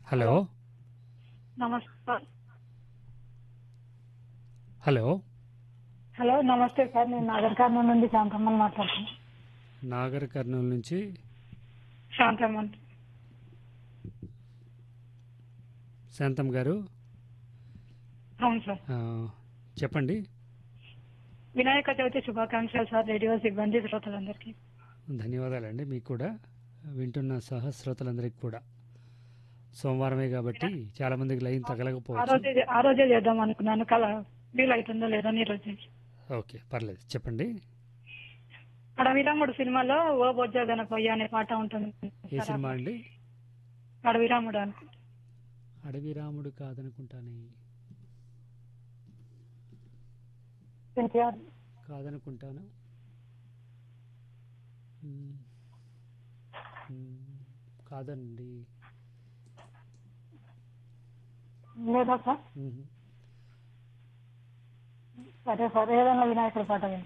Hello నమస్తే sir hello hello నమస్తే sir నేను నాగర్ కర్నూలు నుండి శాంతమ్మని మాట్లాడుతున్నాను నాగర్ కర్నూలు నుంచి శాంతమ్మన్ శాంతం గారు అవును సార్ ఆ, చెప్పండి వినాయక చవితి శుభాకాంక్షలు సార్ రేడియో సిబ్బంది శ్రోతలందరికీ ధన్యవాదాలండి మీకు కూడా వింటున్న సహస్రోతలందరికీ కూడా సోమవారమే కాబట్టి చాలా మందికి లైన్ ఆ తగలకపోవచ్చు రోజే ఆ రోజే చేద్దాం అనుకున్నాను కల వీలు అవుతుందో లేదో ఈ రోజు ఓకే పర్లేదు చెప్పండి అడవిరాముడు సినిమాలో ఓ బొజ్జ గణపయ్య అనే పాట ఉంటుంది ఏ సార్, సినిమా అండి అడవిరాముడు అనుకుంటా అడవి రాముడు కాదనుకుంటానే ఎన్టీఆర్ కాదనుకుంటాను మ్మ్. మ్మ్. కాదండి లేదా సార్ మ్మ్. సరే సార్ ఏదైనా వినాయకుడి పాట వినండి